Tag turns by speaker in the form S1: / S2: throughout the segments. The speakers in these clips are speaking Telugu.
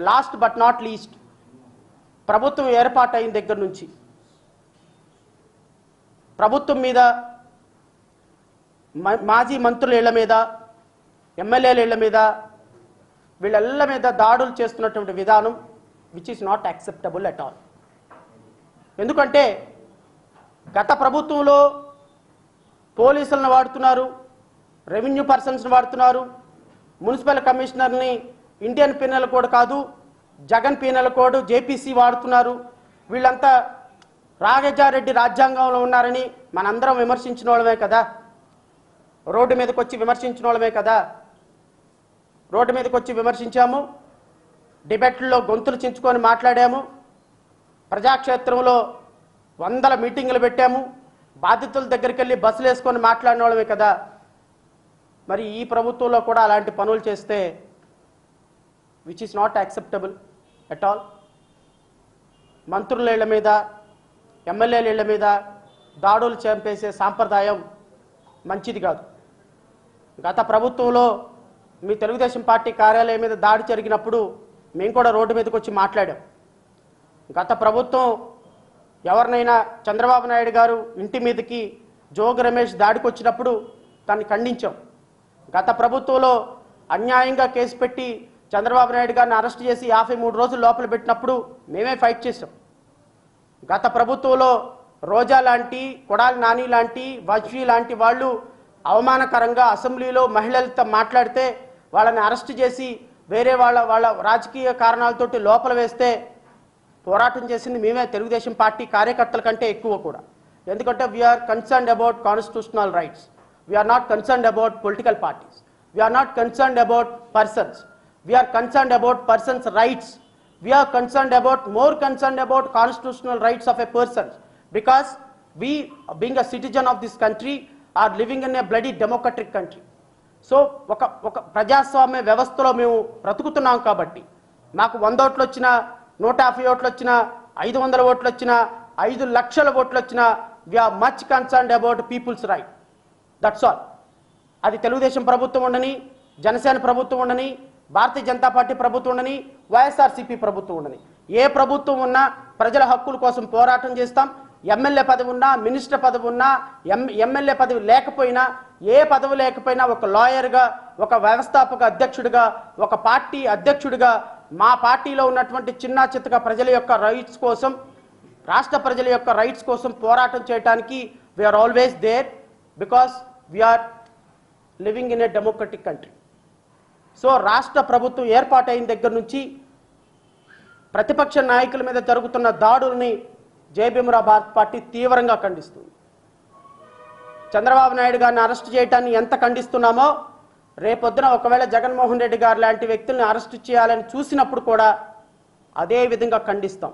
S1: లాస్ట్ బట్ నాట్ లీస్ట్ ప్రభుత్వం ఏర్పాటైన దగ్గర నుంచి ప్రభుత్వం మీద మ- మాజీ మంత్రుల ఇళ్ల మీద ఎమ్మెల్యేల ఇళ్ల మీద వీళ్ళెల్ల మీద దాడులు చేస్తున్నటువంటి విధానం which is not acceptable at all ఎందుకంటే గత ప్రభుత్వంలో పోలీసులను వాడుతున్నారు రెవెన్యూ పర్సన్స్ని వాడుతున్నారు మున్సిపల్ కమిషనర్ని ఇండియన్ పీనల్ కోడ్ కాదు జగన్ పీనల్ కోడ్ జేపీసీ వాడుతున్నారు వీళ్ళంతా రాఘజారెడ్డి రాజ్యాంగంలో ఉన్నారని మనందరం విమర్శించిన వాళ్ళమే కదా రోడ్డు మీదకి వచ్చి విమర్శించిన వాళ్ళమే కదా రోడ్డు మీదకి వచ్చి విమర్శించాము డిబేట్లలో గొంతులు చించుకొని మాట్లాడాము ప్రజాక్షేత్రంలో వందల మీటింగులు పెట్టాము బాధితుల దగ్గరికి వెళ్ళి బస్సులు వేసుకొని మాట్లాడిన వాళ్ళమే కదా మరి ఈ ప్రభుత్వంలో కూడా అలాంటి పనులు చేస్తే which is not acceptable at all మంత్రుల ఇళ్ల మీద ఎమ్మెల్యేల ఇళ్ల మీద దాడులు చంపేసే సాంప్రదాయం మంచిది కాదు గత ప్రభుత్వంలో మీ తెలుగుదేశం పార్టీ కార్యాలయం మీద దాడి జరిగినప్పుడు మేము కూడా రోడ్డు మీదకి వచ్చి మాట్లాడాం గత ప్రభుత్వం ఎవరినైనా చంద్రబాబు నాయుడు గారు ఇంటి మీదకి జోగి రమేష్ దాడికి వచ్చినప్పుడు దాన్ని ఖండించాం గత ప్రభుత్వంలో అన్యాయంగా కేసు పెట్టి చంద్రబాబు నాయుడు గారిని అరెస్ట్ చేసి యాభై మూడు రోజులు లోపల పెట్టినప్పుడు మేమే ఫైట్ చేసాం గత ప్రభుత్వంలో రోజా లాంటి కొడాలి నాని లాంటి వాజ్పేయి లాంటి వాళ్ళు అవమానకరంగా అసెంబ్లీలో మహిళలతో మాట్లాడితే వాళ్ళని అరెస్ట్ చేసి వేరే వాళ్ళ వాళ్ళ రాజకీయ కారణాలతోటి లోపల వేస్తే పోరాటం చేసింది మేమే తెలుగుదేశం పార్టీ కార్యకర్తల కంటే ఎక్కువ కూడా ఎందుకంటే we are concerned about constitutional rights we are not concerned about political parties we are not concerned about persons we are concerned about persons rights we are concerned about more concerned about constitutional rights of a person because we being a citizen of this country are living in a bloody democratic country so ఒక ఒక ప్రజాస్వామ్య వ్యవస్థలో మేము బ్రతుకుతున్నాం కాబట్టి మాకు వంద ఓట్లు వచ్చినా నూట యాభై ఓట్లు వచ్చినా ఐదు వందల ఓట్లు వచ్చినా ఐదు లక్షల ఓట్లు వచ్చినా we are much concerned about peoples right that's all అది తెలుగుదేశం ప్రభుత్వం ఉండని జనసేన ప్రభుత్వం ఉండని భారతీయ జనతా పార్టీ ప్రభుత్వం ఉండని వైఎస్ఆర్సీపీ ప్రభుత్వం ఉండని ఏ ప్రభుత్వం ఉన్నా ప్రజల హక్కుల కోసం పోరాటం చేస్తాం ఎమ్మెల్యే పదవి ఉన్నా మినిస్టర్ పదవి ఉన్నా ఎం ఎమ్మెల్యే పదవి లేకపోయినా ఏ పదవి లేకపోయినా ఒక లాయర్గా ఒక వ్యవస్థాపక అధ్యక్షుడిగా ఒక పార్టీ అధ్యక్షుడిగా మా పార్టీలో ఉన్నటువంటి చిన్న చిత్తగా ప్రజల యొక్క రైట్స్ కోసం రాష్ట్ర ప్రజల యొక్క రైట్స్ కోసం పోరాటం చేయడానికి we are always there because we are living in a democratic country so రాష్ట్ర ప్రభుత్వం ఏర్పాటైన దగ్గర నుంచి ప్రతిపక్ష నాయకుల మీద జరుగుతున్న దాడుల్ని జయభీమరావు భారత్ పార్టీ తీవ్రంగా ఖండిస్తుంది చంద్రబాబు నాయుడు గారిని అరెస్ట్ చేయడాన్ని ఎంత ఖండిస్తున్నామో రేపొద్దున ఒకవేళ జగన్మోహన్ రెడ్డి గారు లాంటి వ్యక్తుల్ని అరెస్ట్ చేయాలని చూసినప్పుడు కూడా అదే విధంగా ఖండిస్తాం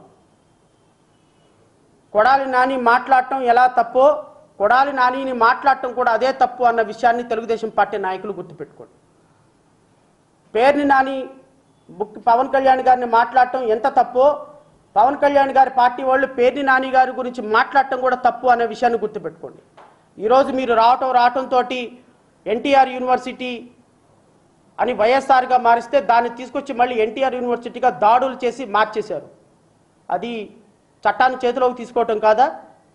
S1: కొడాలి నాని మాట్లాడటం ఎలా తప్పో కొడాలి నానిని మాట్లాడటం కూడా అదే తప్పు అన్న విషయాన్ని తెలుగుదేశం పార్టీ నాయకులు గుర్తుపెట్టుకోండి పేర్ని నాని బుక్ పవన్ కళ్యాణ్ గారిని మాట్లాడటం ఎంత తప్పో పవన్ కళ్యాణ్ గారి పార్టీ వాళ్ళు పేర్ని నాని గారి గురించి మాట్లాడటం కూడా తప్పు అనే విషయాన్ని గుర్తుపెట్టుకోండి ఈరోజు మీరు రావటం రావటంతో ఎన్టీఆర్ యూనివర్సిటీ అని వైఎస్ఆర్గా మారిస్తే దాన్ని తీసుకొచ్చి మళ్ళీ ఎన్టీఆర్ యూనివర్సిటీగా దాడులు చేసి మార్చేశారు అది చట్టాన్ని చేతిలోకి తీసుకోవటం కాదా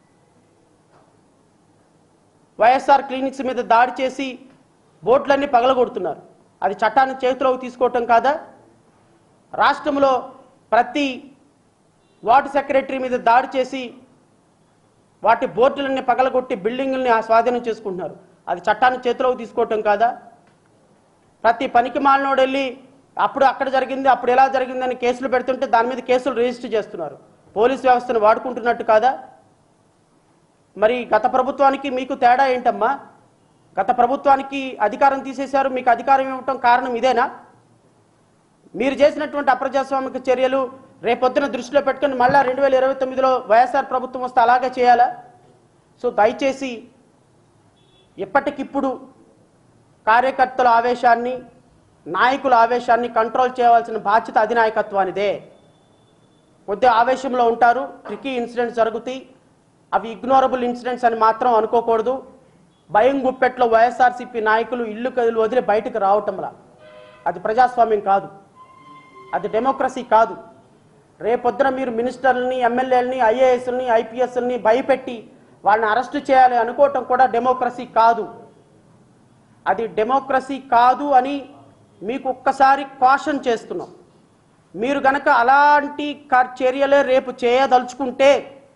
S1: వైఎస్ఆర్ క్లినిక్స్ మీద దాడి చేసి బోర్డులన్నీ పగలగొడుతున్నారు అది చట్టాన్ని చేతిలోకి తీసుకోవటం కాదా రాష్ట్రంలో ప్రతి వార్డు సెక్రటరీ మీద దాడి చేసి వాటి బోర్డులన్నీ పగలగొట్టి బిల్డింగుల్ని స్వాధీనం చేసుకుంటున్నారు అది చట్టాన్ని చేతిలోకి తీసుకోవటం కాదా ప్రతి పనికి మాలినోడు వెళ్ళి అప్పుడు అక్కడ జరిగింది అప్పుడు ఎలా జరిగిందని కేసులు పెడుతుంటే దాని మీద కేసులు రిజిస్టర్ చేస్తున్నారు పోలీస్ వ్యవస్థను వాడుకుంటున్నట్టు కాదా మరి గత ప్రభుత్వానికి మీకు తేడా ఏంటమ్మా గత ప్రభుత్వానికి అధికారం తీసేశారు మీకు అధికారం ఇవ్వటం కారణం ఇదేనా మీరు చేసినటువంటి అప్రజాస్వామిక చర్యలు రేపొద్దున దృష్టిలో పెట్టుకుని మళ్ళా రెండు వేల ఇరవై తొమ్మిదిలో వైఎస్ఆర్ ప్రభుత్వం వస్తే అలాగే చేయాలా సో దయచేసి ఇప్పటికిప్పుడు కార్యకర్తల ఆవేశాన్ని నాయకుల ఆవేశాన్ని కంట్రోల్ చేయవలసిన బాధ్యత అధినాయకత్వానిదే కొద్దిగా ఆవేశంలో ఉంటారు ట్రికీ ఇన్సిడెంట్స్ జరుగుతాయి అవి ఇగ్నోరబుల్ ఇన్సిడెంట్స్ అని మాత్రం అనుకోకూడదు భయం గుప్పెట్లో వైఎస్ఆర్సీపీ నాయకులు ఇల్లు కదులు వదిలి బయటకు రావటంలా అది ప్రజాస్వామ్యం కాదు అది డెమోక్రసీ కాదు రేపొద్దున మీరు మినిస్టర్లని ఎమ్మెల్యేలని ఐఏఎస్ని ఐపీఎస్ని భయపెట్టి వాళ్ళని అరెస్ట్ చేయాలి అనుకోవటం కూడా డెమోక్రసీ కాదు అది డెమోక్రసీ కాదు అని మీకు ఒక్కసారి కాషన్ చేస్తున్నాం మీరు గనక అలాంటి క- చర్యలే రేపు చేయదలుచుకుంటే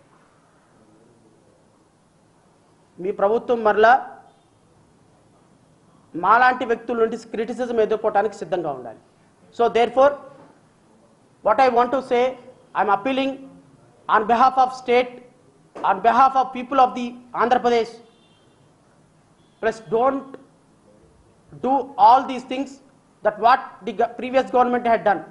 S1: మీ ప్రభుత్వం మరలా మాలాంటి వ్యక్తుల నుండి క్రిటిసిజం ఎదుర్కోవడానికి సిద్ధంగా ఉండాలి so therefore what I want to say, I'm appealing on behalf of state, on behalf of people of the Andhra Pradesh, plus don't do all these things that what the go- previous government had done.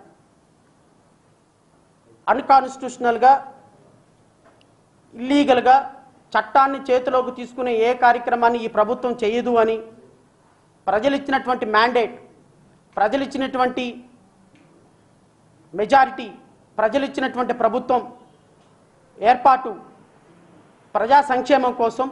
S1: అన్కాన్స్టిట్యూషనల్గా ఇల్లీగల్గా చట్టాన్ని చేతిలోకి తీసుకునే ఏ కార్యక్రమాన్ని ఈ ప్రభుత్వం చేయదు అని ప్రజలు ఇచ్చినటువంటి మ్యాండేట్ ప్రజలు ఇచ్చినటువంటి మెజారిటీ ప్రజలు ఇచ్చినటువంటి ప్రభుత్వం ఏర్పాటు ప్రజా సంక్షేమం కోసం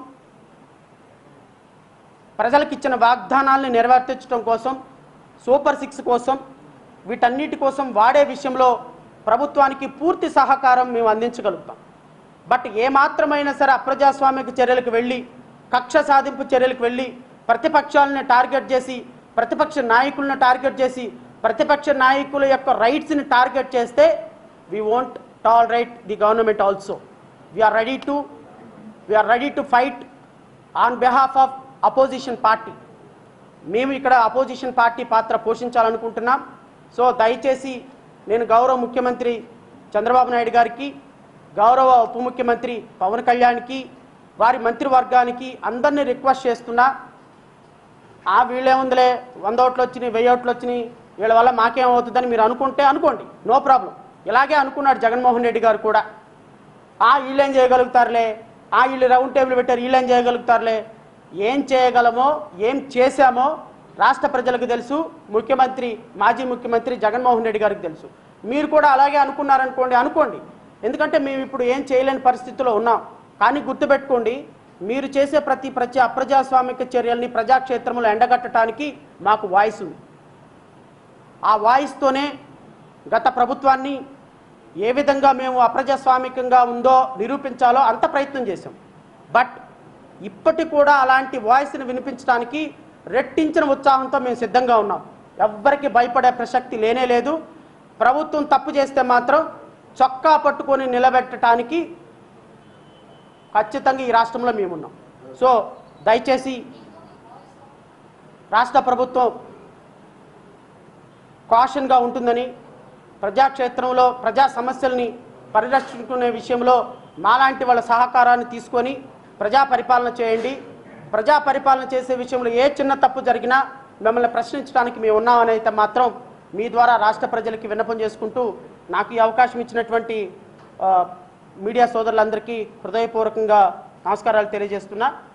S1: ప్రజలకు ఇచ్చిన వాగ్దానాల్ని నెరవేర్చడం కోసం సూపర్ సిక్స్ కోసం వీటన్నిటి కోసం వాడే విషయంలో ప్రభుత్వానికి పూర్తి సహకారం మేము అందించగలుగుతాం బట్ ఏమాత్రమైనా సరే అప్రజాస్వామిక చర్యలకు వెళ్ళి కక్ష సాధింపు చర్యలకు వెళ్ళి ప్రతిపక్షాలను టార్గెట్ చేసి ప్రతిపక్ష నాయకులను టార్గెట్ చేసి ప్రతిపక్ష నాయకుల యొక్క రైట్స్ని టార్గెట్ చేస్తే we won't tolerate the government also we are ready to we are ready to fight on behalf of opposition party మేము ఇక్కడ అపోజిషన్ పార్టీ పాత్ర పోషించాలనుకుంటున్నాం సో దయచేసి నేను గౌరవ ముఖ్యమంత్రి చంద్రబాబు నాయుడు గారికి గౌరవ ఉప ముఖ్యమంత్రి పవన్ కళ్యాణ్కి వారి మంత్రివర్గానికి అందరినీ రిక్వెస్ట్ చేస్తున్నా ఆ వీళ్ళేముందిలే వంద ఓట్లు వచ్చినాయి వెయ్యి ఓట్లు వచ్చినాయి వీళ్ళ వల్ల మాకేమవుతుందని మీరు అనుకుంటే అనుకోండి నో ప్రాబ్లం ఇలాగే అనుకున్నాడు జగన్మోహన్ రెడ్డి గారు కూడా ఆ వీళ్ళేం చేయగలుగుతారులే ఆ వీళ్ళు రౌండ్ టేబుల్ పెట్టారు వీళ్ళేం చేయగలుగుతారులే ఏం చేయగలమో ఏం చేశామో రాష్ట్ర ప్రజలకు తెలుసు ముఖ్యమంత్రి మాజీ ముఖ్యమంత్రి జగన్మోహన్ రెడ్డి గారికి తెలుసు మీరు కూడా అలాగే అనుకున్నారనుకోండి అనుకోండి ఎందుకంటే మేము ఇప్పుడు ఏం చేయలేని పరిస్థితిలో ఉన్నాం కానీ గుర్తుపెట్టుకోండి మీరు చేసే ప్రతి ప్రతి అప్రజాస్వామిక చర్యల్ని ప్రజాక్షేత్రంలో ఎండగట్టడానికి మాకు వాయిస్ ఉంది ఆ వాయిస్తోనే గత ప్రభుత్వాన్ని ఏ విధంగా మేము అప్రజాస్వామికంగా ఉందో నిరూపించాలో అంత ప్రయత్నం చేశాం బట్ ఇప్పటి కూడా అలాంటి వాయిస్ని వినిపించడానికి రెట్టించిన ఉత్సాహంతో మేము సిద్ధంగా ఉన్నాం ఎవ్వరికి భయపడే ప్రసక్తి లేనే లేదు ప్రభుత్వం తప్పు చేస్తే మాత్రం చొక్కా పట్టుకొని నిలబెట్టడానికి ఖచ్చితంగా ఈ రాష్ట్రంలో మేమున్నాం సో దయచేసి రాష్ట్ర ప్రభుత్వం కాషన్గా ఉంటుందని ప్రజాక్షేత్రంలో ప్రజా సమస్యల్ని పరిరక్షించుకునే విషయంలో మాలాంటి వాళ్ళ సహకారాన్ని తీసుకొని ప్రజా పరిపాలన చేయండి ప్రజా పరిపాలన చేసే విషయంలో ఏ చిన్న తప్పు జరిగినా మిమ్మల్ని ప్రశ్నించడానికి మేము ఉన్నామని అయితే మాత్రం మీ ద్వారా రాష్ట్ర ప్రజలకి విన్నపం చేసుకుంటూ నాకు ఈ అవకాశం ఇచ్చినటువంటి ఆ, మీడియా సోదరులందరికీ హృదయపూర్వకంగా నమస్కారాలు తెలియజేస్తున్నా